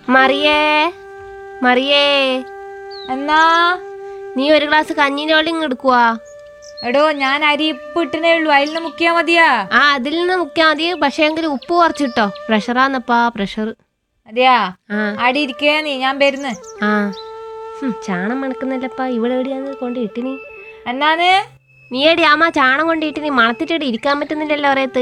മറിയേ മറിയേ എന്നാ നീ ഒരു ഗ്ലാസ് കഞ്ഞിൻ്റെ വെള്ളം എടുക്കുവാ എടോ ഞാൻ അരി ഇപ്പ് ഇട്ടനേ ഉള്ളൂ അതിൽ നിന്ന് മുക്കിയാ മതിയാ ആ അതിൽ നിന്ന് മുക്കിയാൽ മതി പക്ഷേ എങ്കിൽ ഉപ്പ് കുറച്ചിട്ടോ പ്രഷറാന്നപ്പാ പ്രഷർ അതെയാ ആ അടി ഇരിക്കേ നീ ഞാൻ വരുന്ന് ആ ഹും, ചാണം മണക്കുന്നില്ലപ്പാ ഇവിടെ എവിടെയാന്ന് കൊണ്ട് ഇട്ടിനി എന്നാന്ന് നീ എടി ആമ ചാണം കൊണ്ട് ഇട്ടിനി മണത്തിട്ടിട്ട് ഇരിക്കാൻ പറ്റുന്നില്ലല്ലോ ഒരേത്ത്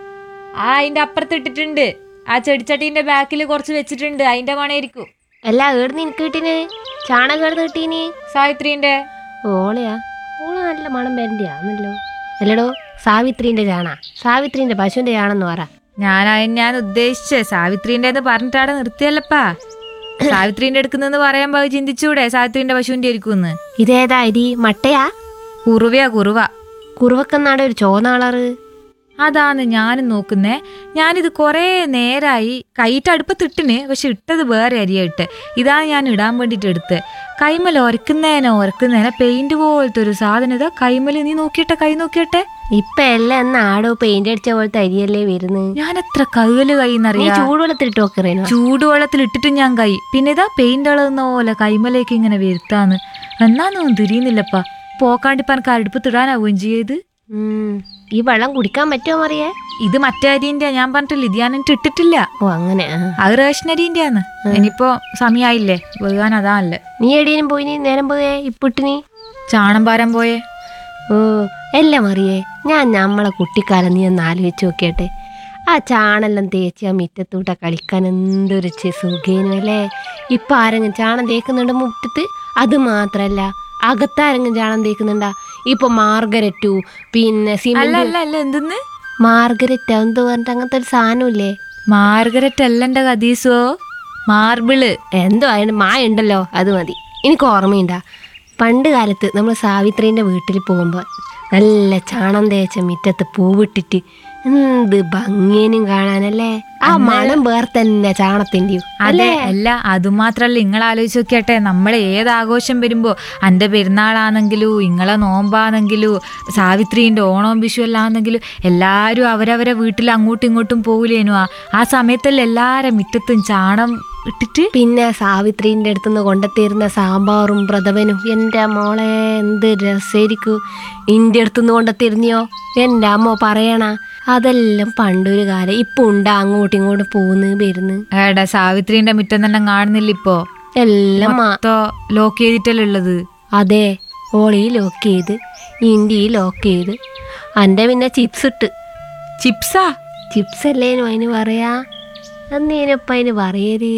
ആ അതിന്റെ അപ്പുറത്ത് ഇട്ടിട്ടുണ്ട് ആ ചെടിച്ചട്ടീന്റെ ബാക്കിൽ കുറച്ച് വെച്ചിട്ടുണ്ട് അതിന്റെ മണയിരിക്കും എല്ലാ ഏടുന്ന് എനിക്ക് കിട്ടീന് ചാണം കേടുന്ന് കിട്ടീനി സാവിത്രീന്റെ ഓളയാ ഓള നല്ല മണം വരണ്ടിയാന്നല്ലോ അല്ലടോ സാവിത്രീന്റെ ചാണ സാവിത്രീന്റെ പശുവിന്റെ ചാണെന്ന് പറ ഞാൻ അതിന് ഞാൻ ഉദ്ദേശിച്ചേ സാവിത്രീന്റെ എന്ന് പറഞ്ഞിട്ടാടെ നിർത്തിയല്ലപ്പാ സാവിത്രീന്റെ എടുക്കുന്നെന്ന് പറയുമ്പോ അത് ചിന്തിച്ചൂടെ സാവിത്രീന്റെ പശുവിന്റെ ആയിരിക്കും ഇതേതാ അരി മട്ടയാ കുറുവയാ കുറുവ കുറുവക്കന്നാടെ ഒരു ചോന്ന കളറ് അതാന്ന് ഞാനും നോക്കുന്നേ ഞാനിത് കുറേ നേരായി കൈയിട്ട് അടുപ്പത്തിട്ടിന് പക്ഷെ ഇട്ടത് വേറെ അരിയാ ഇട്ട് ഇതാണ് ഞാൻ ഇടാൻ വേണ്ടിട്ട് എടുത്ത് കൈമൽ ഒരക്കുന്നേനെ ഒരക്കുന്നേനെ പെയിന്റ് പോലത്തെ ഒരു സാധനം ഇതാ കൈമല് നീ നോക്കിയിട്ടെ കൈ നോക്കിയിട്ടെ ഇപ്പൊ എല്ലാം എന്നാ ആടോ പെയിന്റ് അടിച്ച പോലത്തെ അരിയല്ലേ വരുന്നത് ഞാൻ എത്ര കൈകല് നീ കൈന്നറിയാ ചൂടുവെള്ളത്തിലിട്ട് നോക്കറേനോ ചൂടുവെള്ളത്തിൽ ഇട്ടിട്ട് ഞാൻ കൈ പിന്നെ ഇതാ പെയിന്റ് അളകുന്ന പോലെ കൈമലേക്ക് ഇങ്ങനെ വരുത്താന്ന് എന്നാന്നൊന്നും തിരിയുന്നില്ലപ്പാ പോക്കാണ്ടിപ്പ എനിക്ക് അടുപ്പത്തിടാനാവുകയും ചെയ്യത് ഉം. ഈ വെള്ളം കുടിക്കാൻ പറ്റുമോ മറിയേ ഇത് മറ്റേ അരിന്റെ ഞാൻ പറഞ്ഞിട്ടില്ല ഇത് ഞാൻ എന്നിട്ട് ഇട്ടിട്ടില്ല ഓ അങ്ങനെ ആ. അത് റേഷൻ അരിന്റെയാന്ന് ഇനിയിപ്പോ സമയായില്ലേ വേകാൻ അതാണല്ലേ നീ എടീനും പോയി നീ നേരം പോയേ ഇപ്പിട്ടിനി ചാണം പാരാൻ പോയേ ഓ എല്ലാം മറിയേ ഞാൻ നമ്മളെ കുട്ടിക്കാലം നീ ഒന്ന് ആലോചിച്ച് നോക്കിയട്ടെ ആ ചാണെല്ലാം തേച്ച് ആ മിറ്റത്തൂട്ട കളിക്കാൻ എന്തൊരു ചെ- സുഖേനു അല്ലേ ഇപ്പൊ ആരെങ്കിലും ചാണം തേക്കുന്നുണ്ട് മുറ്റത്ത് അത് മാത്രല്ല അകത്താരെങ്കിലും ചാണം തേക്കുന്നുണ്ടാ ഇപ്പൊ മാർഗരറ്റു പിന്നെ അല്ല സിമന്റ് അല്ല അല്ല എന്തെന്ന് മാർഗരറ്റ് എന്ത് പറഞ്ഞിട്ട് അങ്ങനത്തെ ഒരു സാധനമില്ലേ മാർഗരറ്റ് അല്ലന്റെ കദീസോ മാർബിള് എന്തോ അതിന് മായ ഉണ്ടല്ലോ അത് മതി എനിക്ക് ഓർമ്മയുണ്ടാ പണ്ട് കാലത്ത് നമ്മൾ സാവിത്രീൻ്റെ വീട്ടിൽ പോകുമ്പോൾ നല്ല ചാണം തേച്ച മുറ്റത്ത് പൂവിട്ടിട്ട് എന്ത് ഭംഗിയനും കാണാനല്ലേ ആ മണം വേറെ തന്നെ ചാണത്തിൻ്റെയും അതെ അല്ല അതുമാത്രല്ല നിങ്ങൾ ആലോചിച്ച് നോക്കിയട്ടെ നമ്മളെ ഏത് ആഘോഷം വരുമ്പോ അന്റെ പെരുന്നാളാണെങ്കിലും ഇങ്ങളെ നോമ്പാണെങ്കിലും സാവിത്രീന്റെ ഓണവും വിഷു എല്ലാം ആണെങ്കിലും എല്ലാരും അവരവരെ വീട്ടിൽ അങ്ങോട്ടും ഇങ്ങോട്ടും പോകൂലേനു ആ ആ സമയത്തല്ല എല്ലാരും മിറ്റത്തും ചാണം ഇട്ടിട്ട് പിന്നെ സാവിത്രീൻ്റെ അടുത്തുനിന്ന് കൊണ്ടെത്തിയിരുന്ന സാമ്പാറും പ്രഥമനും എൻ്റെ മോളെ എന്ത് രസമായിരിക്കും ഇൻ്റെ അടുത്തുനിന്ന് കൊണ്ടെത്തിരുന്നിയോ എൻ്റെ അമ്മ പറയണ അതെല്ലാം പണ്ടൊരു കാലം ഇപ്പം ഉണ്ടാ അങ്ങോട്ടും ഇങ്ങോട്ടും പോന്ന് വരുന്ന് ഏടാ സാവിത്രീന്റെ മുറ്റം തന്നെ കാണുന്നില്ല ഇപ്പോ എല്ലാം മാ മൊത്തം ലോക്ക് ചെയ്തിട്ടല്ലേ ഉള്ളത് അതെ ഓളി ലോക്ക് ചെയ്ത് ഇൻഡി ലോക്ക് ചെയ്ത് എൻ്റെ പിന്നെ ചിപ്സ് ഇട്ട് ചിപ്സാ ചിപ്സ് അല്ലേനു അതിന് പറയാ അന്നേനപ്പം അതിന് പറയര്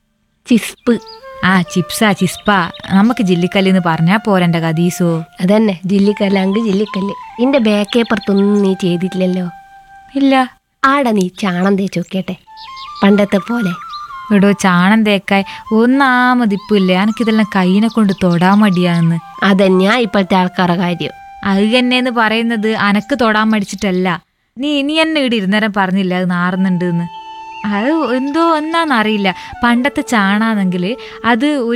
ചിസ്പ് ആ ചിപ്സാ ചിസ്പാ നമുക്ക് ജില്ലിക്കല്ലെന്ന് പറഞ്ഞാ പോരന്റെ കദീസോ അതന്നെ ജില്ലിക്കല്ല് അങ്ക് ജില്ലിക്കല്ല് ഇന്റെ ബാക്കേപ്പുറത്തൊന്നും നീ ചെയ്തിട്ടില്ലല്ലോ ഇല്ല ആടെ നീ ചാണം തേച്ച് നോക്കിയട്ടെ പണ്ടത്തെ പോലെ എടോ ചാണം തേക്കായി ഒന്നാമതിപ്പില്ലേ എനിക്കിതെല്ലാം കൈനെ കൊണ്ട് തൊടാൻ മടിയാന്ന് അതന്നെയാ ഇപ്പോഴത്തെ ആൾക്കാരുടെ കാര്യം അത് തന്നെയെന്ന് പറയുന്നത് അനക്ക് തൊടാൻ മടിച്ചിട്ടല്ല നീ നീ എന്നെ ഇവിടെ ഇരുന്നേരം പറഞ്ഞില്ല അത് നാറുന്നുണ്ട് എന്ന് അത് എന്തോ ഒന്നാന്നറിയില്ല പണ്ടത്തെ ചാണാണെങ്കിൽ അത് ഒരു